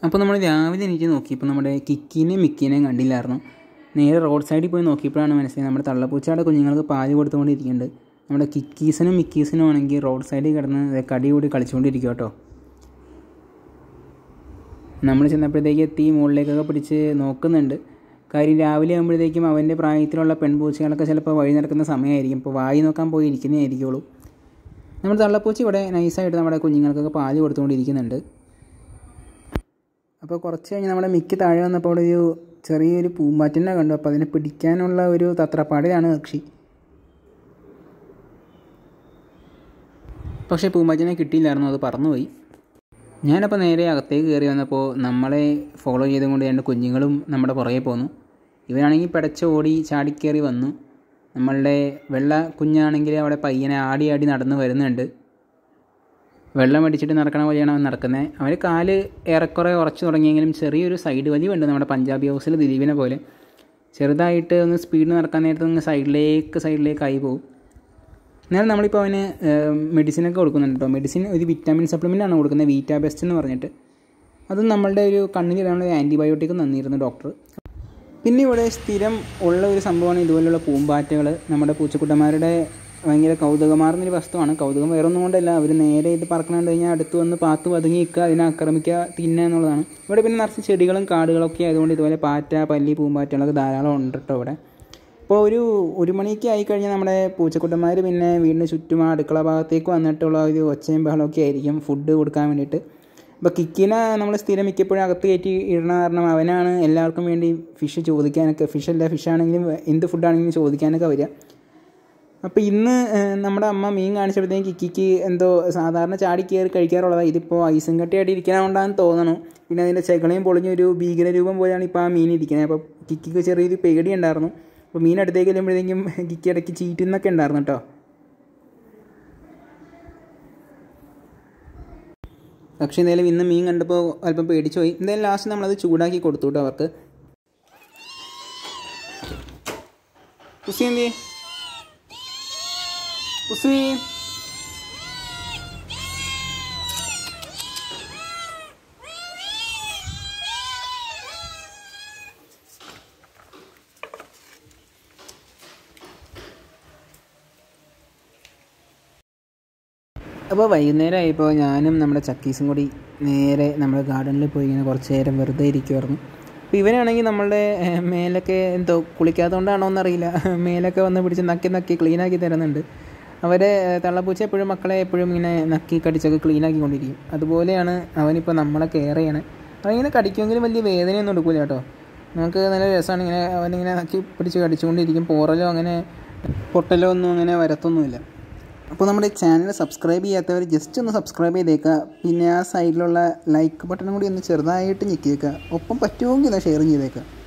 അപ്പോൾ നമ്മൾ രാവിലെ എണീറ്റ് നോക്കിയപ്പോൾ നമ്മുടെ കിക്കിനെയും മിക്കിനെയും കണ്ടില്ലായിരുന്നു നേരെ റോഡ് സൈഡിൽ പോയി നോക്കിയപ്പോഴാണ് മനസ്സിലായത് നമ്മുടെ തള്ളപ്പൂച്ചയുടെ കുഞ്ഞുങ്ങൾക്ക് പാല് കൊടുത്തുകൊണ്ടിരിക്കുന്നുണ്ട് നമ്മുടെ കിക്കീസിനും മിക്കീസിനും ആണെങ്കിൽ റോഡ് സൈഡിൽ കിടന്ന് ദേ കടി കൂടി കളിച്ചുകൊണ്ടിരിക്കും കേട്ടോ നമ്മൾ ചെന്നപ്പോഴത്തേക്ക് എത്തി മുകളിലേക്കൊക്കെ പിടിച്ച് നോക്കുന്നുണ്ട് കാര്യം രാവിലെ ആകുമ്പോഴത്തേക്കും അവൻ്റെ പ്രായത്തിലുള്ള പെൺപൂച്ചകളൊക്കെ ചിലപ്പോൾ വഴി നടക്കുന്ന സമയമായിരിക്കും ഇപ്പോൾ വായി നോക്കാൻ പോയി ഇരിക്കുന്നതായിരിക്കുള്ളൂ നമ്മൾ തള്ളപ്പൂച്ച ഇവിടെ നൈസായിട്ട് നമ്മുടെ കുഞ്ഞുങ്ങൾക്കൊക്കെ പാല് കൊടുത്തുകൊണ്ടിരിക്കുന്നുണ്ട് അപ്പോൾ കുറച്ച് കഴിഞ്ഞ് നമ്മുടെ മിക്ക താഴെ വന്നപ്പോൾ അവിടെ ഒരു ചെറിയൊരു പൂമ്പാറ്റിനെ കണ്ടു അപ്പോൾ അതിനെ പിടിക്കാനുള്ള ഒരു തത്രപ്പാടിലാണ് കക്ഷി പക്ഷേ പൂമ്പാറ്റിനെ കിട്ടിയില്ലായിരുന്നു അത് പറന്നുപോയി ഞാനപ്പോൾ നേരെ അകത്തേക്ക് കയറി വന്നപ്പോൾ നമ്മളെ ഫോളോ ചെയ്തുകൊണ്ട് രണ്ട് കുഞ്ഞുങ്ങളും നമ്മുടെ പുറകെ പോന്നു ഇവനാണെങ്കിൽ പിടച്ച് ഓടി ചാടിക്കയറി വന്നു നമ്മളുടെ വെള്ള കുഞ്ഞാണെങ്കിൽ അവിടെ പയ്യനെ ആടി ആടി നടന്ന് വരുന്നുണ്ട് വെള്ളം അടിച്ചിട്ട് നടക്കണ വഴിയാണ് അവൻ നടക്കുന്നത് അവന് കാല് ഏറെക്കുറെ ഉറച്ചു തുടങ്ങിയെങ്കിലും ചെറിയൊരു സൈഡ് വലിവുണ്ട് നമ്മുടെ പഞ്ചാബി ഹൗസിൽ ദിലീപിനെ പോലെ ചെറുതായിട്ട് ഒന്ന് സ്പീഡ് നടക്കാൻ നേരത്ത് ഒന്ന് സൈഡിലേക്ക് സൈഡിലേക്ക് ആയി പോകും എന്നാലും നമ്മളിപ്പോൾ അവന് മെഡിസിനൊക്കെ കൊടുക്കുന്നുണ്ട് കേട്ടോ മെഡിസിൻ ഒരു വിറ്റാമിൻ സപ്ലിമെൻ്റ് ആണ് കൊടുക്കുന്നത് വീറ്റാ ബെസ്റ്റ് എന്ന് പറഞ്ഞിട്ട് അതും നമ്മളുടെ ഒരു കണ്ണിന് ഇടാനുള്ള ആൻറ്റിബയോട്ടിക് തന്നിരുന്നു ഡോക്ടർ പിന്നെ ഇവിടെ സ്ഥിരം ഉള്ള ഒരു സംഭവമാണ് ഇതുപോലുള്ള പൂമ്പാറ്റകൾ നമ്മുടെ പൂച്ചക്കുട്ടന്മാരുടെ ഭയങ്കര കൗതുകമാർന്നൊരു വസ്തുവാണ് കൗതുകം വേറെ ഒന്നും കൊണ്ടല്ല അവർ നേരെ ഇത് പറക്കണുണ്ട് കഴിഞ്ഞാൽ അടുത്ത് വന്ന് പാത്ത് പതുങ്ങി നിൽക്കുക അതിനെ ആക്രമിക്കുക തിന്നുക എന്നുള്ളതാണ് ഇവിടെ പിന്നെ നിറച്ച് ചെടികളും കാടുകളൊക്കെ ആയതുകൊണ്ട് ഇതുപോലെ പാറ്റ പല്ലി പൂമ്പാറ്റകളൊക്കെ ധാരാളം ഉണ്ട് കേട്ടോ ഇവിടെ ഇപ്പോൾ ഒരു ഒരു മണിയൊക്കെ ആയിക്കഴിഞ്ഞാൽ നമ്മുടെ പൂച്ചക്കുട്ടന്മാർ പിന്നെ വീടിന് ചുറ്റും ആ അടുക്കള ഭാഗത്തേക്ക് വന്നിട്ടുള്ള ഒരു ഒച്ചയും ബഹളമൊക്കെ ആയിരിക്കും ഫുഡ് കൊടുക്കാൻ വേണ്ടിയിട്ട് അപ്പോൾ കിക്കിനെ നമ്മൾ സ്ഥിരം മിക്കപ്പോഴും അകത്ത് കയറ്റി ഇടണ കാരണം അവനാണ് എല്ലാവർക്കും വേണ്ടി ഫിഷ് ചോദിക്കാനൊക്കെ ഫിഷ് അല്ല ഫിഷ് ആണെങ്കിലും എന്ത് ഫുഡാണെങ്കിലും ചോദിക്കാനൊക്കെ വരിക അപ്പോൾ ഇന്ന് നമ്മുടെ അമ്മ മീൻ കാണിച്ചപ്പോഴത്തേക്കും കിക്കിക്ക് എന്തോ സാധാരണ ചാടി കയറി കഴിക്കാറുള്ളതാണ് ഇതിപ്പോൾ ഐസും കട്ടിയായിട്ട് ഇരിക്കണതുകൊണ്ടാണെന്ന് തോന്നണു പിന്നെ അതിൻ്റെ ചെകളയും പൊളിഞ്ഞൊരു ഭീകരരൂപം പോലെയാണ് ഇപ്പോൾ ആ മീൻ ഇരിക്കുന്നത് അപ്പോൾ കിക്കിക്ക് ചെറിയൊരു പേടി ഉണ്ടായിരുന്നു അപ്പോൾ മീൻ അടുത്തേക്ക് ചെല്ലുമ്പോഴത്തേക്കും കിക്കി ഇടയ്ക്ക് ചീറ്റുന്നൊക്കെ ഉണ്ടായിരുന്നു കേട്ടോ പക്ഷേ എന്തായാലും ഇന്ന് മീൻ കണ്ടപ്പോൾ അല്പം പേടിച്ചു പോയി എന്തായാലും ലാസ്റ്റ് നമ്മളത് ചൂടാക്കി കൊടുത്തു കേട്ടോ അവർക്ക് കുസി എന്തി കുസി അപ്പോൾ വൈകുന്നേരം ആയപ്പോൾ ഞാനും നമ്മുടെ ചക്കീസും കൂടി നേരെ നമ്മുടെ ഗാർഡനിൽ പോയി ഇങ്ങനെ കുറച്ച് നേരം വെറുതെ ഇരിക്കുമായിരുന്നു അപ്പോൾ ഇവനാണെങ്കിൽ നമ്മളുടെ മേലൊക്കെ എന്തോ കുളിക്കാത്തതുകൊണ്ടാണോ എന്നറിയില്ല മേലൊക്കെ വന്ന് പിടിച്ച് നക്കി നക്കി ക്ലീനാക്കി തരുന്നുണ്ട് അവരെ തള്ളപ്പൂച്ച എപ്പോഴും മക്കളെ എപ്പോഴും ഇങ്ങനെ നക്കി കടിച്ചൊക്കെ ക്ലീനാക്കി കൊണ്ടിരിക്കും അതുപോലെയാണ് അവനിപ്പോൾ നമ്മളെ കെയർ ചെയ്യണേ അവനിങ്ങനെ കടിക്കുമെങ്കിലും വലിയ വേദനയൊന്നും എടുക്കില്ല കേട്ടോ നമുക്ക് നല്ല രസമാണ് ഇങ്ങനെ അവനിങ്ങനെ നക്കി പിടിച്ച് കടിച്ചുകൊണ്ടിരിക്കും പോറലോ അങ്ങനെ പൊട്ടലോ ഒന്നും അങ്ങനെ വരത്തൊന്നുമില്ല അപ്പോൾ നമ്മുടെ ചാനൽ സബ്സ്ക്രൈബ് ചെയ്യാത്തവർ ജസ്റ്റ് ഒന്ന് സബ്സ്ക്രൈബ് ചെയ്തേക്കുക പിന്നെ ആ സൈഡിലുള്ള ലൈക്ക് ബട്ടൺ കൂടി ഒന്ന് ചെറുതായിട്ട് ഞെക്കിയേക്കുക ഒപ്പം പറ്റുമെങ്കിൽ ഒന്ന് ഷെയർ ചെയ്തേക്കുക